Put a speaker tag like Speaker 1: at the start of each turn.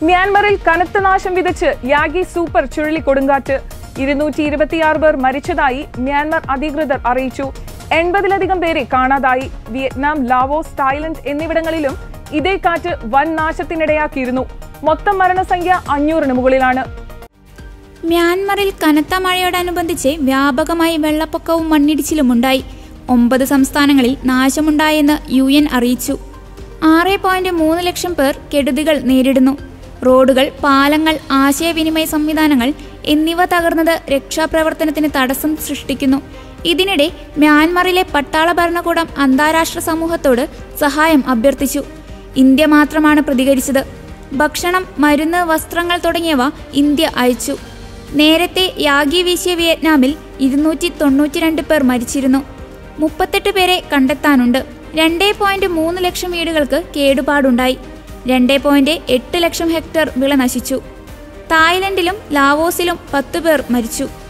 Speaker 1: മ്യാൻമറിൽ കനത്ത നാശം വിതച്ച് യാഗി സൂപ്പർ ചുഴലിക്കൊടുങ്കാറ്റ് ഇരുന്നൂറ്റി ഇരുപത്തിയാറ് പേർ മരിച്ചതായി മ്യാൻമർ അധികൃതർ അറിയിച്ചു എൺപതിലധികം പേരെ കാണാതായി വിയറ്റ്നാം ലാവോസ് തായ്ലൻഡ് എന്നിവിടങ്ങളിലും ഇതേ കാറ്റ് വൻ നാശത്തിനിടയാക്കിയിരുന്നു മൊത്തം മരണസംഖ്യ അഞ്ഞൂറിന് മുകളിലാണ്
Speaker 2: മ്യാൻമറിൽ കനത്ത മഴയോടനുബന്ധിച്ച് വ്യാപകമായി വെള്ളപ്പൊക്കവും മണ്ണിടിച്ചിലുമുണ്ടായി ഒമ്പത് സംസ്ഥാനങ്ങളിൽ നാശമുണ്ടായെന്ന് യു എൻ അറിയിച്ചു ആറ് പോയിന്റ് മൂന്ന് ലക്ഷം പേർ കെടുതികൾ നേരിടുന്നു റോഡുകൾ പാലങ്ങൾ ആശയവിനിമയ സംവിധാനങ്ങൾ എന്നിവ തകർന്നത് രക്ഷാപ്രവർത്തനത്തിന് തടസ്സം സൃഷ്ടിക്കുന്നു ഇതിനിടെ മ്യാൻമറിലെ പട്ടാള ഭരണകൂടം അന്താരാഷ്ട്ര സമൂഹത്തോട് സഹായം അഭ്യർത്ഥിച്ചു ഇന്ത്യ മാത്രമാണ് പ്രതികരിച്ചത് ഭക്ഷണം മരുന്ന് വസ്ത്രങ്ങൾ തുടങ്ങിയവ ഇന്ത്യ അയച്ചു നേരത്തെ യാഗി വീശിയ വിയറ്റ്നാമിൽ ഇരുന്നൂറ്റി തൊണ്ണൂറ്റിരണ്ട് പേർ മരിച്ചിരുന്നു മുപ്പത്തെട്ട് പേരെ കണ്ടെത്താനുണ്ട് രണ്ടേ പോയിന്റ് മൂന്ന് ലക്ഷം വീടുകൾക്ക് കേടുപാടുണ്ടായി രണ്ടേ പോയിന്റ് എട്ട് ലക്ഷം ഹെക്ടർ വിള നശിച്ചു തായ്ലൻഡിലും ലാവോസിലും പത്തു പേർ മരിച്ചു